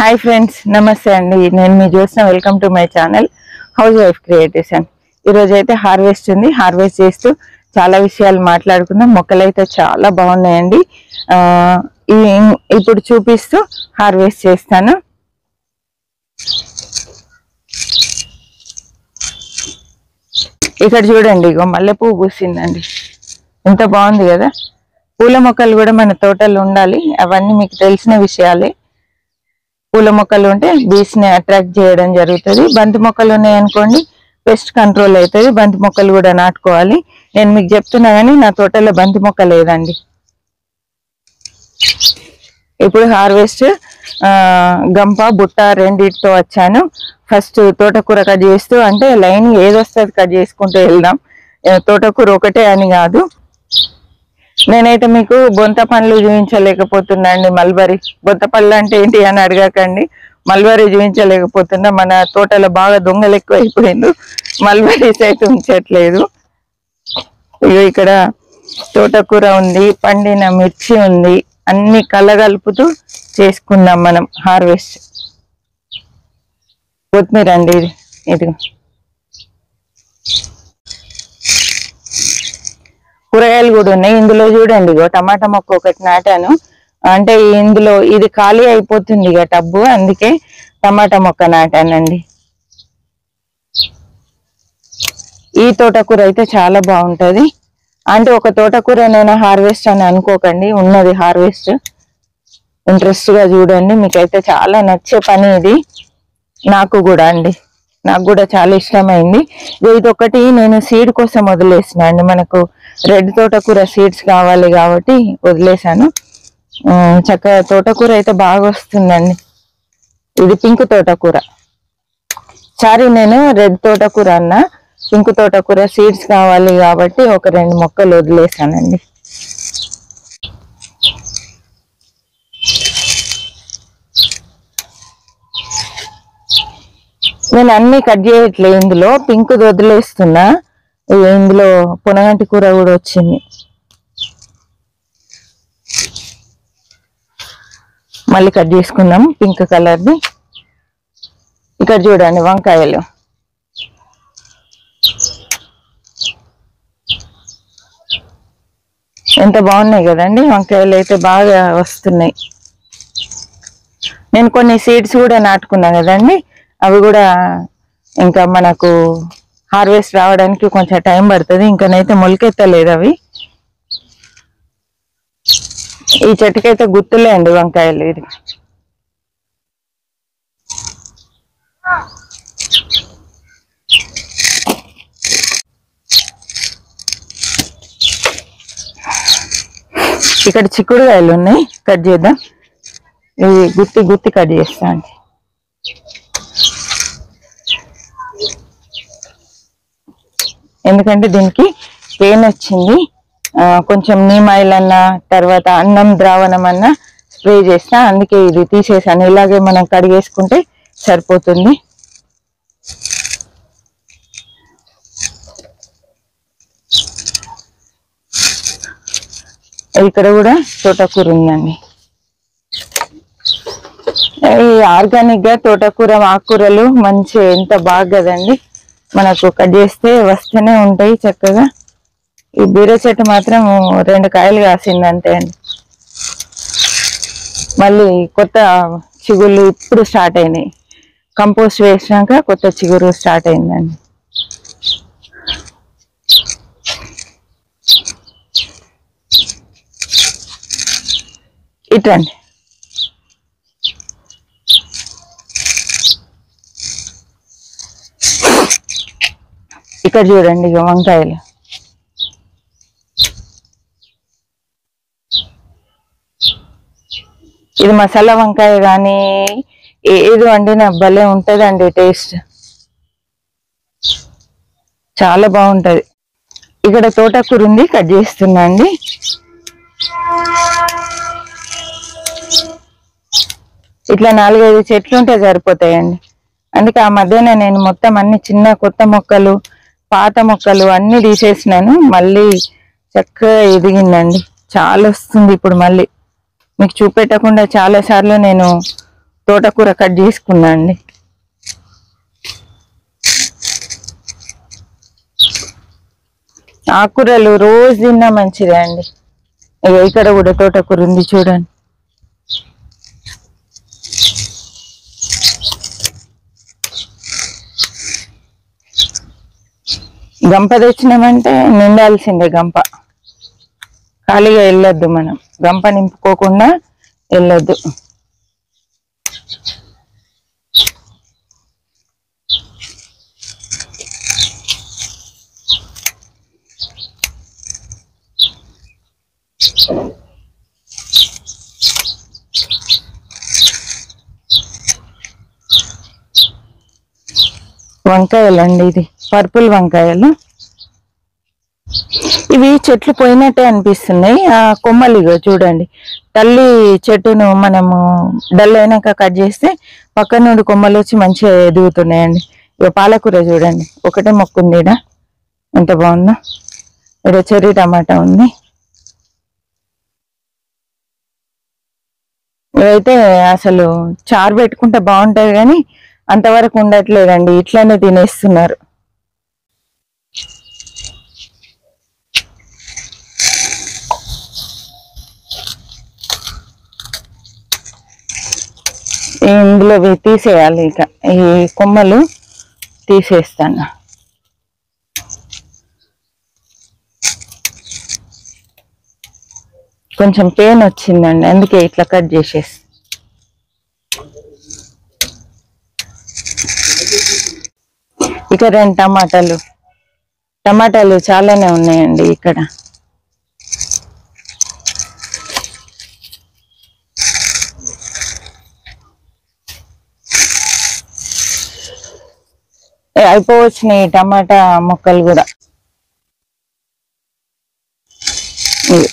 Hi friends నమస్తే అండి నేను మీ చూసిన welcome to my channel house wife creatives ఈరోజు అయితే హార్వెస్ట్ ఉంది హార్వెస్ట్ చేస్తూ చాలా విషయాలు మాట్లాడుకుందాం మొక్కలు అయితే చాలా బాగున్నాయండి ఆ, ఈ- ఇప్పుడు చూపిస్తూ హార్వెస్ట్ చేస్తాను ఇక్కడ చూడండి ఇగో మల్లెపువ్వు పూసిందండి ఎంత బాగుంది కదా పూల మొక్కలు కూడా మన తోటలో ఉండాలి అవన్నీ మీకు తెలిసిన విషయాలే పూల మొక్కలు ఉంటే బీస్ ని అట్రాక్ట్ చేయడం జరుగుతుంది బంతి మొక్కలు ఉన్నాయనుకోండి పెస్ట్ కంట్రోల్ అవుతుంది బంతి మొక్కలు కూడా నాటుకోవాలి నేను మీకు చెప్తున్నా కానీ నా తోటలో బంతి మొక్క లేదండి ఇప్పుడు హార్వెస్ట్ గంప బుట్ట రెండిటితో వచ్చాను ఫస్ట్ తోటకూర కట్ చేస్తూ అంటే లైన్ ఏదొస్తుంది కట్ చేసుకుంటూ వెళ్దాం ఆ, తోటకూర ఒకటే అని కాదు నేనైతే మీకు బొంత పండ్లు చూపించలేకపోతున్నా అండి మల్బరీ బొంత పళ్ళు అంటే ఏంటి అని అడగకండి మల్బరీ చూపించలేకపోతున్నా మన తోటలో బాగా దొంగలు ఎక్కువ అయిపోయింది మల్బరీస్ అయితే ఉంచట్లేదు ఇగో ఇక్కడ తోటకూర ఉంది పండిన మిర్చి ఉంది అన్ని కలగలుపుతూ చేసుకుందాం మనం హార్వెస్ట్ కొత్తిమీర అండి ఇది ఇదిగో కూరగాయలు కూడా ఉన్నాయి ఇందులో చూడండి ఇగో టమాటా మొక్క ఒకటి నాటాను అంటే ఇందులో ఇది ఖాళీ అయిపోతుంది ఇక టబ్బు అందుకే టమాటా మొక్క నాటానండి ఈ తోటకూర అయితే చాలా బాగుంటది అంటే ఒక తోటకూర నేను హార్వెస్ట్ అని అనుకోకండి ఉన్నది హార్వెస్ట్ ఇంట్రెస్ట్ గా చూడండి మీకైతే చాలా నచ్చే పని ఇది నాకు కూడా అండి నాకు కూడా చాలా ఇష్టమైంది ఇగో ఇది ఒకటి నేను సీడ్ కోసం వదిలేసిన అండి మనకు రెడ్ తోటకూర సీడ్స్ కావాలి కాబట్టి వదిలేసాను ఉమ్, చక్కగా తోటకూర అయితే బాగా వస్తుందండి ఇది పింక్ తోటకూర సారీ నేను రెడ్ తోటకూర అన్న పింక్ తోటకూర సీడ్స్ కావాలి కాబట్టి ఒక రెండు మొక్కలు వదిలేసానండి నేను అన్ని కట్ చేయట్లే ఇందులో పింక్ వదిలేస్తున్నా ఇగో ఇందులో పునగంటి కూర కూడా వచ్చింది మళ్ళీ కట్ చేసుకుందాం పింక్ కలర్ది ఇక్కడ చూడండి వంకాయలు ఎంత బాగున్నాయి కదండి వంకాయలు అయితే బాగా వస్తున్నాయి నేను కొన్ని సీడ్స్ కూడా నాటుకున్నా కదండి అవి కూడా ఇంకా మనకు హార్వెస్ట్ రావడానికి కొంచెం టైం పడుతుంది ఇంకనైతే మొలకెత్తలేదు అవి ఈ చెట్టుకైతే గుర్తులే అండి వంకాయలు ఇది ఇక్కడ చిక్కుడుకాయలు ఉన్నాయి కట్ చేద్దాం ఇవి గుత్తి గుత్తి కట్ చేస్తా అండి ఎందుకంటే దీనికి పెయిన్ వచ్చింది ఆ, కొంచెం నీమ్ ఆయిల్ అన్నా తర్వాత అన్నం ద్రావణం అన్నా స్ప్రే చేస్తా అందుకే ఇది తీసేసాను ఇలాగే మనం కడిగేసుకుంటే సరిపోతుంది ఇక్కడ కూడా తోటకూర ఉందండి ఈ ఆర్గానిక్ గా తోటకూర ఆకుకూరలు మంచి ఎంత బాగా కదండి మనకు కట్ చేస్తే వస్తూనే ఉంటాయి చక్కగా ఈ బీర చెట్టు మాత్రం రెండు కాయలు కాసింది అంతే అండి మళ్ళీ కొత్త చిగుళ్ళు ఇప్పుడు స్టార్ట్ అయినాయి కంపోస్ట్ వేసినాక కొత్త చిగురు స్టార్ట్ అయిందండి ఇటండి ఇక్కడ చూడండి ఇక వంకాయలు ఇది మసాలా వంకాయ కానీ ఏది వండినా భలే ఉంటదండి టేస్ట్ చాలా బాగుంటది ఇక్కడ తోటకూర ఉంది కట్ చేస్తున్నా అండి ఇట్లా నాలుగైదు చెట్లు ఉంటే సరిపోతాయండి అందుకే ఆ మధ్యన నేను మొత్తం అన్ని చిన్న కొత్త మొక్కలు పాత మొక్కలు అన్ని తీసేసినాను మళ్ళీ చక్కగా ఎదిగిందండి చాలా వస్తుంది ఇప్పుడు మళ్ళీ మీకు చూపెట్టకుండా చాలా సార్లు నేను తోటకూర కట్ చేసుకున్నా అండి ఆకుకూరలు రోజు తిన్నా మంచిదే అండి ఇక ఇక్కడ కూడా తోటకూర ఉంది చూడండి గంప తెచ్చినామంటే నిండాల్సిందే గంప ఖాళీగా వెళ్ళొద్దు మనం గంప నింపుకోకుండా వెళ్ళొద్దు వంకాయలండి ఇది పర్పుల్ వంకాయలు ఇవి చెట్లు పోయినట్టే అనిపిస్తున్నాయి ఆ కొమ్మలు ఇగో చూడండి తల్లి చెట్టును మనము డల్ అయినాక కట్ చేస్తే పక్క నుండి కొమ్మలు వచ్చి మంచిగా ఎదుగుతున్నాయండి ఇక పాలకూర చూడండి ఒకటే మొక్క ఉంది ఈడ ఎంత బాగుందో ఇక్కడ చెర్రీ టమాటా ఉంది ఇవైతే అసలు చారు పెట్టుకుంటే బాగుంటది కానీ అంతవరకు ఉండట్లేదండి ఇట్లానే తినేస్తున్నారు ఇందులో ఇవి తీసేయాలి ఇక ఈ కొమ్మలు తీసేస్తాను కొంచెం పెయిన్ వచ్చిందండి అందుకే ఇట్లా కట్ చేసేసి ఇక రెండు టమాటాలు టమాటాలు చాలానే ఉన్నాయండి ఇక్కడ ఏ, అయిపోవచ్చినాయి టమాటా ముక్కలు కూడా ఇవి.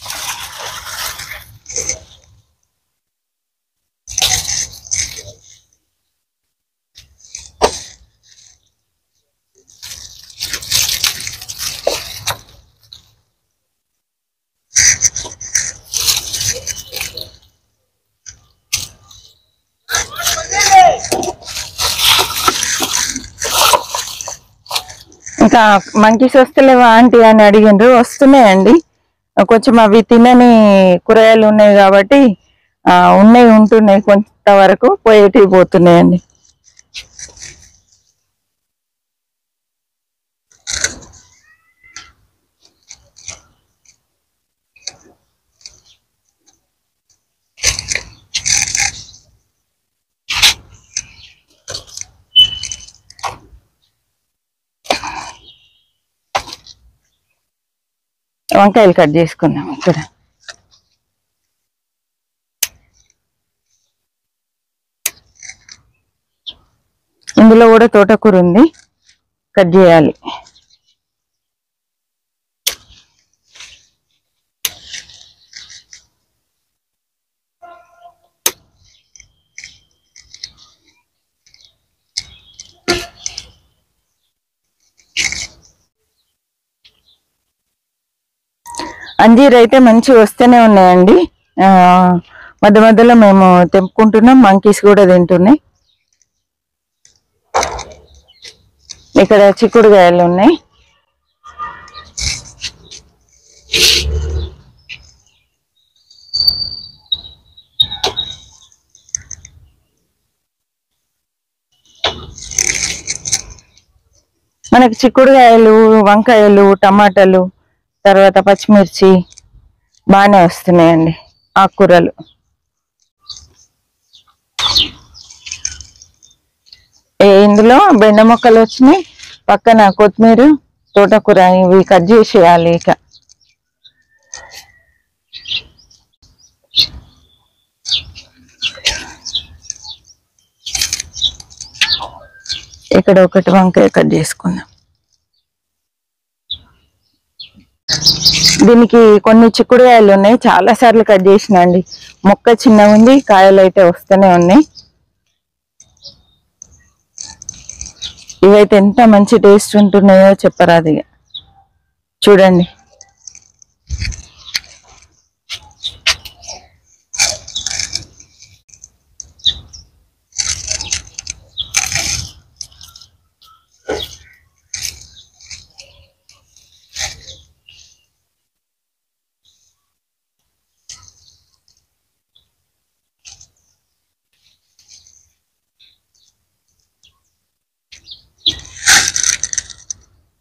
ఇంకా మంకీస్ వస్తలేవా ఆంటీ అని అడిగిండ్రు వస్తున్నాయండి కొంచెం అవి తినని కూరగాయలు ఉన్నాయి కాబట్టి ఆ, ఉన్నాయి ఉంటున్నాయి కొంతవరకు పోయేటివి పోతున్నాయండి వంకాయలు కట్ చేసుకున్నాం ఇక్కడ ఇందులో కూడా తోటకూర ఉంది కట్ చేయాలి అంజీర్ అయితే మంచి వస్తూనే ఉన్నాయండి ఆ, మధ్య మధ్యలో మేము తెంపుకుంటున్నాం మంకీస్ కూడా తింటున్నాయి ఇక్కడ చిక్కుడుకాయలు ఉన్నాయి మనకి చిక్కుడుకాయలు వంకాయలు టమాటాలు తర్వాత పచ్చిమిర్చి బాగానే వస్తున్నాయండి ఆకుకూరలు ఏ- ఇందులో బెండ మొక్కలు వచ్చినాయి పక్కన కొత్తిమీర తోటకూర ఇవి కట్ చేసేయాలి ఇక ఇక్కడ ఒకటి వంకాయ కట్ చేసుకుందాం దీనికి కొన్ని చిక్కుడుకాయలు ఉన్నాయి చాలా సార్లు కట్ చేసిన అండి మొక్క చిన్నగా ఉంది కాయలు అయితే వస్తూనే ఉన్నాయి ఇవైతే ఎంత మంచి టేస్ట్ ఉంటున్నాయో చెప్పరాదు ఇక చూడండి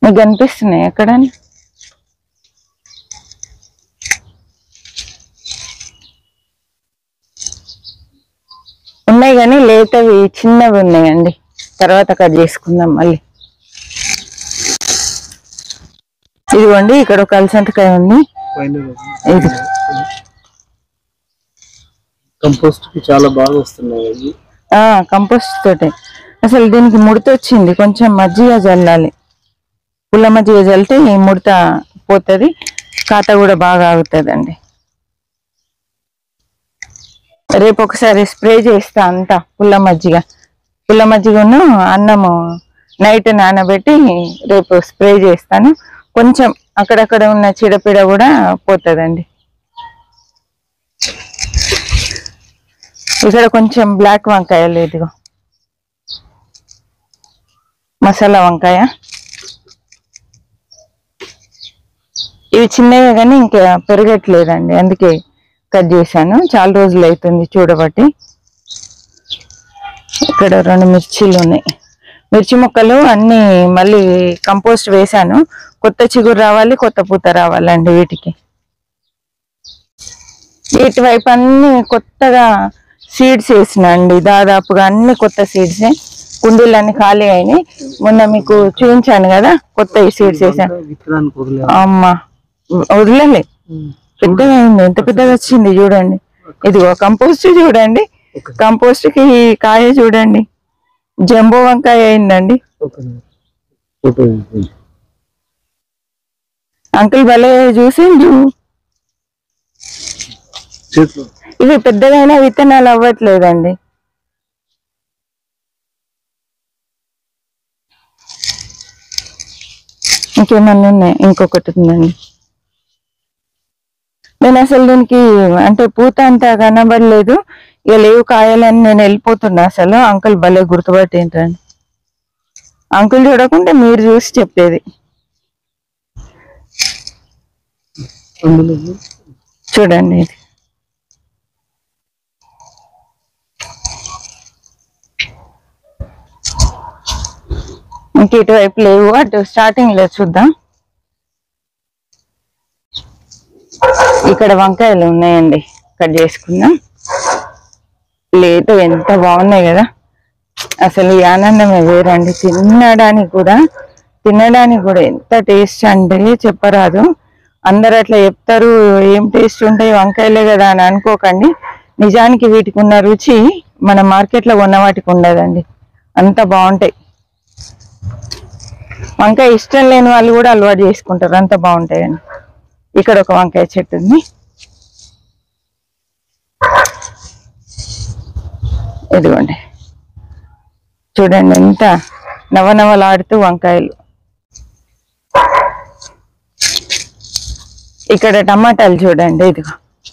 మీకు కనిపిస్తున్నాయి ఎక్కడ ఉన్నాయి కానీ లేతవి చిన్నవి ఉన్నాయండి తర్వాత కట్ చేసుకుందాం మళ్ళీ ఇదిగోండి ఇక్కడ ఒక అలసంతకాయ ఉంది పైన ఇది కంపోస్ట్ కి చాలా బాగా వస్తున్నాయి అవి ఆ కంపోస్ట్ తోటే అసలు దీనికి ముడత వచ్చింది కొంచెం మజ్జిగ చల్లాలి పుల్ల మజ్జిగ చల్లితే ఈ ముడత పోతుంది కాత కూడా బాగా ఆగుతుందండి రేపు ఒకసారి స్ప్రే చేస్తా అంతా పుల్ల మజ్జిగ పుల్ల మజ్జిగను అన్నము నైట్ నానబెట్టి రేపు స్ప్రే చేస్తాను కొంచెం అక్కడక్కడ ఉన్న చీడపీడ కూడా పోతుందండి ఇక్కడ కొంచెం బ్లాక్ వంకాయలు ఇదిగో మసాలా వంకాయ ఇవి చిన్నగా కానీ ఇంకా పెరగట్లేదండి అందుకే కట్ చేశాను చాలా రోజులు అవుతుంది చూడబట్టి ఇక్కడ రెండు మిర్చీలు ఉన్నాయి మిర్చి మొక్కలు అన్ని మళ్ళీ కంపోస్ట్ వేశాను కొత్త చిగురు రావాలి కొత్త పూత రావాలండి వీటికి వీటి వైపు అన్ని కొత్తగా సీడ్స్ వేసిన అండి దాదాపుగా అన్ని కొత్త సీడ్స్ కుండీలన్నీ ఖాళీ అయినాయి మొన్న మీకు చూపించాను కదా కొత్త సీడ్స్ వేసాను విత్తనానికి వదిలే అమ్మా వదిలే పెద్దగా అయింది ఎంత పెద్దగా వచ్చింది చూడండి ఇదిగో కంపోస్ట్ చూడండి కంపోస్ట్ కి ఈ కాయ చూడండి జంబో వంకాయ అయిందండి ఫోటో అంకుల్ భలే చూసిండు చేతిలో ఇవి పెద్దగైనా విత్తనాలు అవ్వట్లేదండి ఇంకేమన్నా ఉన్నాయి ఇంకొకటి ఉందండి నేను అసలు దీనికి అంటే పూత అంతా కనబడలేదు ఇక లేవు కాయాలని నేను వెళ్ళిపోతున్నా అసలు అంకుల్ భలే గుర్తుపట్టేంటండి అంకుల్ చూడకుంటే మీరు చూసి చెప్పేది అందులో చూడండి ఇది ఇంక ఇటువైపు లేవు అటు స్టార్టింగ్ లో చూద్దాం ఇక్కడ వంకాయలు ఉన్నాయండి కట్ చేసుకుందాం ప్లేట్ ఎంత బాగున్నాయి కదా అసలు ఈ ఆనందమే వేరండి తినడానికి కూడా తినడానికి కూడా ఎంత టేస్ట్ అంటే చెప్పరాదు అందరు అట్లా చెప్తారు ఏం టేస్ట్ ఉంటాయి వంకాయలే కదా అని అనుకోకండి నిజానికి వీటికి ఉన్న రుచి మన మార్కెట్లో ఉన్న వాటికి ఉండదండి అంత బాగుంటాయి వంకాయ ఇష్టం లేని వాళ్ళు కూడా అలవాటు చేసుకుంటారు అంత బాగుంటాయండి ఇక్కడ ఒక వంకాయ చెట్టు ఉంది ఇదిగోండి చూడండి ఎంత నవనవలాడుతూ వంకాయలు ఇక్కడ టమాటాలు చూడండి ఇదిగో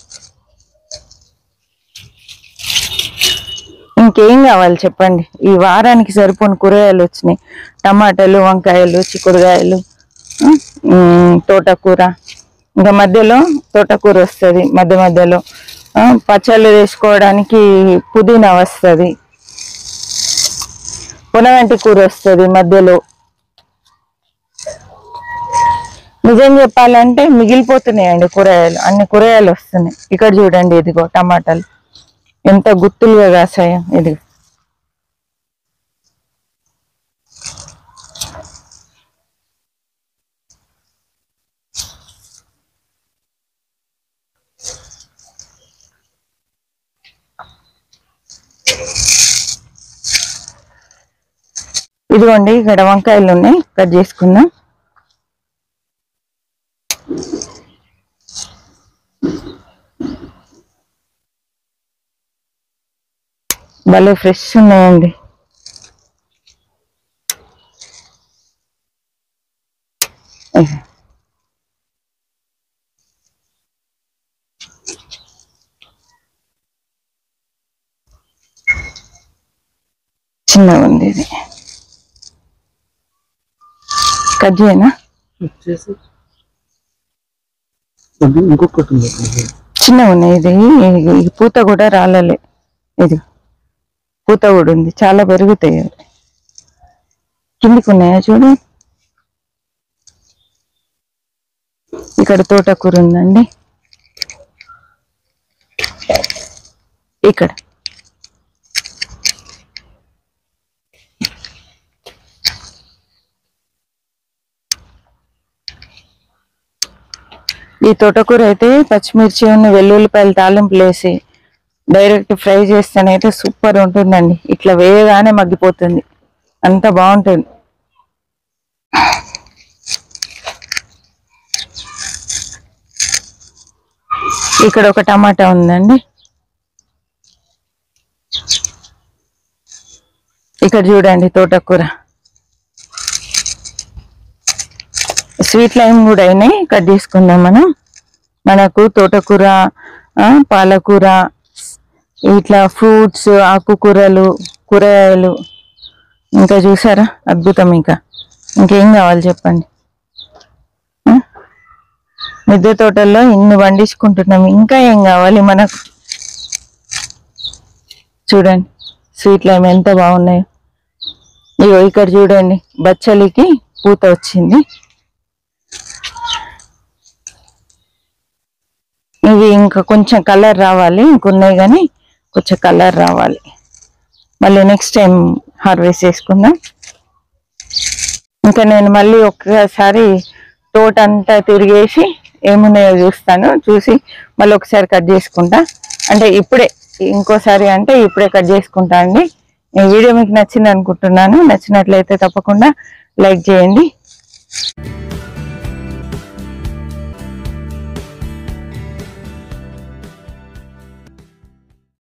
ఇంకేం కావాలి చెప్పండి ఈ వారానికి సరిపోని కూరగాయలు వచ్చినాయి టమాటాలు వంకాయలు చిక్కుడుకాయలు ఉమ్, ఉమ్, తోటకూర ఇంకా మధ్యలో తోటకూర వస్తుంది మధ్య మధ్యలో ఆ, పచ్చళ్ళు వేసుకోవడానికి పుదీనా వస్తుంది పునగంటి కూర వస్తుంది మధ్యలో నిజం చెప్పాలంటే మిగిలిపోతున్నాయండి కూరగాయలు అన్ని కూరగాయలు వస్తున్నాయి ఇక్కడ చూడండి ఇదిగో టమాటాలు ఎంత గుత్తులుగా కాసాయో ఇది ఇదిగోండి ఇక్కడ వంకాయలు ఉన్నాయి కట్ చేసుకుందాం భలే ఫ్రెష్ ఉన్నాయండి ఇవి. చిన్నగా ఉంది ఇది కట్ చేయనా వచ్చేసి అది ఇంకొకటి ఉంది అక్కడ. చిన్నగా ఉన్నాయి ఇది ఇది- ఇది పూత కూడా రాలలే ఇది పూత కూడా ఉంది చాలా పెరుగుతాయి అవి కిందికి ఉన్నాయా చూడు ఇక్కడ తోటకూర ఉందండి ఇక్కడ ఈ తోటకూర అయితే పచ్చిమిర్చి ఉన్న వెల్లుల్లిపాయలు తాలింపులు వేసి డైరెక్ట్ ఫ్రై చేస్తేనైతే సూపర్ ఉంటుందండి ఇట్లా వేయగానే మగ్గిపోతుంది అంత బాగుంటుంది ఇక్కడ ఒక టమాటా ఉందండి ఇక్కడ చూడండి తోటకూర స్వీట్ లైమ్ కూడా అయినాయి కట్ చేసుకుందాం మనం మనకు తోటకూర ఆ, పాలకూర ఇట్లా ఫ్రూట్స్ ఆకుకూరలు కూరగాయలు ఇంకా చూసారా అద్భుతం ఇంకా ఇంకేం కావాలి చెప్పండి ఆ? మిద్దె తోటల్లో ఇన్ని పండించుకుంటున్నాం ఇంకా ఏం కావాలి మనకు చూడండి స్వీట్ లైమ్ ఎంత బాగున్నాయో ఇగో ఇక్కడ చూడండి బచ్చలికి పూత వచ్చింది ఇవి ఇంకా కొంచెం కలర్ రావాలి ఇంకున్నాయి కానీ కొంచెం కలర్ రావాలి మళ్ళీ నెక్స్ట్ టైం హార్వెస్ట్ చేసుకుందాం ఇంకా నేను మళ్ళీ ఒక్కసారి తోట అంతా తిరిగేసి ఏమున్నాయో చూస్తాను చూసి మళ్ళీ ఒకసారి కట్ చేసుకుంటా అంటే ఇప్పుడే ఇంకోసారి అంటే ఇప్పుడే కట్ చేసుకుంటా అండి ఈ వీడియో మీకు నచ్చింది అనుకుంటున్నాను నచ్చినట్లయితే తప్పకుండా లైక్ చేయండి